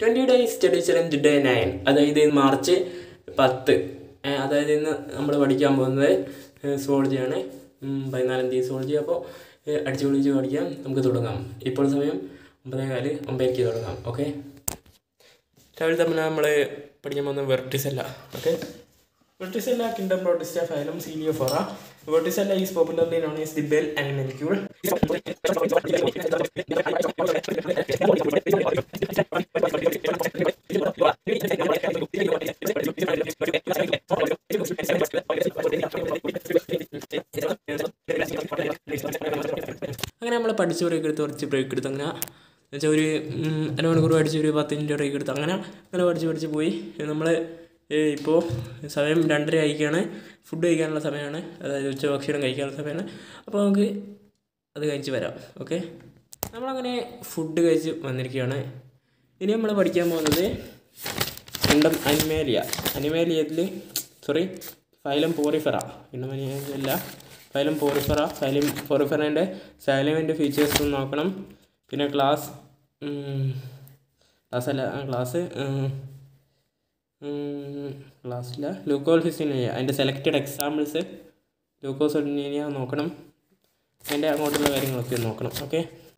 twenty days study challenge day nine അതായത് ഇന്ന് March പത്ത് ഏ, അതായത് ഇന്ന് നമ്മൾ പഠിക്കാൻ പോകുന്നത് സോളജിയാണ് പതിനാലാം തീയതി സോളജി അപ്പോൾ അടിച്ചു പൊളിച്ച് പഠിക്കാം നമുക്ക് തുടങ്ങാം ഇപ്പോൾ സമയം ഒമ്പതേ കാല് ഒമ്പതരയ്ക്ക് തുടങ്ങാം ഓക്കെ രാവിലെ തമ്മിൽ നമ്മൾ പഠിക്കാൻ പോകുന്നത് Vorticella okay Vorticella kingdom Protista phylum Ciliophora Vorticella is popularly known is the bell animalcule അങ്ങനെ നമ്മൾ പഠിച്ച് ബ്രേക്ക് എടുത്ത് കുറച്ച് ബ്രേക്ക് എടുത്ത് അങ്ങനെ എന്നുവെച്ചാൽ ഒരു ഉം, അരമണിക്കൂർ പഠിച്ച് ഒരു പത്ത് മിനിറ്റ് ബ്രേക്ക് എടുത്ത് അങ്ങനെ അങ്ങനെ പഠിച്ച് പഠിച്ച് പോയി നമ്മൾ ഇപ്പോൾ സമയം രണ്ടര ആയിക്കാണ് ഫുഡ് കഴിക്കാനുള്ള സമയമാണ് അതായത് ഉച്ചഭക്ഷണം കഴിക്കാനുള്ള സമയമാണ് അപ്പോൾ നമുക്ക് അത് കഴിച്ച് വരാം ഓക്കെ നമ്മളങ്ങനെ ഫുഡ് കഴിച്ച് വന്നിരിക്കുകയാണ് ഇനി നമ്മൾ പഠിക്കാൻ പോകുന്നത് കിണ്ടം അനിമേലിയ അനിമേലിയത്തിൽ sorry phylum Porifera kingdom Animalia phylum Porifera phylum പോറിഫെറേൻ്റെ സൈലമെൻ്റ് ഫീച്ചേഴ്സും നോക്കണം പിന്നെ ക്ലാസ് ക്ലാസ് അല്ല ക്ലാസ് ക്ലാസ്സില്ല ലൂക്കോൾഫിസിനിയ അതിൻ്റെ സെലക്റ്റഡ് എക്സാമ്പിൾസ് ലൂക്കോസൊഡിനിയ നോക്കണം അതിൻ്റെ അങ്ങോട്ടുള്ള കാര്യങ്ങളൊക്കെ നോക്കണം ഓക്കെ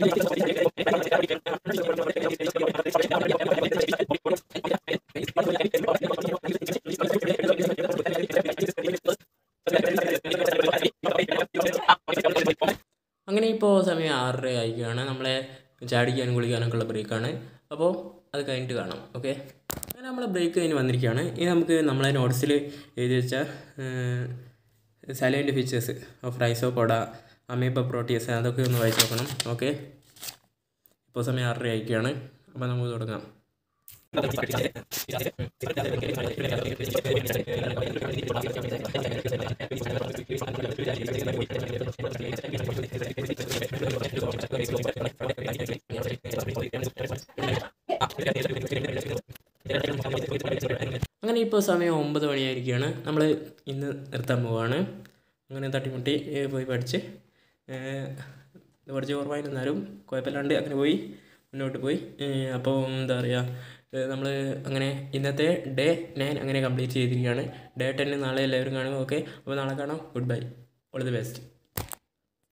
അങ്ങനെ ഇപ്പോൾ സമയം ആറര ആയിക്കുകയാണ് നമ്മളെ ചാടിക്കാനും കുളിക്കാനൊക്കെ ഉള്ള ബ്രേക്കാണ് അപ്പോൾ അത് കഴിഞ്ഞിട്ട് കാണാം ഓക്കെ അങ്ങനെ നമ്മൾ ബ്രേക്ക് കഴിഞ്ഞ് വന്നിരിക്കുകയാണ് ഇനി നമുക്ക് നമ്മളെ നോട്ട്സിൽ എഴുതി വെച്ച salient features of Rhizopoda amoeba Proteus അതൊക്കെ ഒന്ന് വായിച്ച് നോക്കണം ഓക്കെ ഇപ്പോൾ സമയം ആറര ആയിക്കുകയാണ് അപ്പോൾ നമുക്ക് തുടങ്ങാം അങ്ങനെ ഇപ്പോൾ സമയം ഒമ്പത് മണിയായിരിക്കുകയാണ് നമ്മൾ ഇന്ന് നിർത്താൻ പോവാണ് അങ്ങനെ തട്ടിമുട്ടി ഏ, പോയി പഠിച്ച് ഏ, പഠിച്ച് കുറവായിരുന്നാലും കുഴപ്പമില്ലാണ്ട് അങ്ങനെ പോയി മുന്നോട്ട് പോയി ഏ, അപ്പോൾ എന്താ പറയുക നമ്മൾ അങ്ങനെ ഇന്നത്തെ ഡേ നയൻ അങ്ങനെ കംപ്ലീറ്റ് ചെയ്തിരിക്കുകയാണ് ഡേ ടെൻ നാളെ എല്ലാവരും കാണും ഓക്കെ അപ്പോൾ നാളെ കാണാം good bye all the best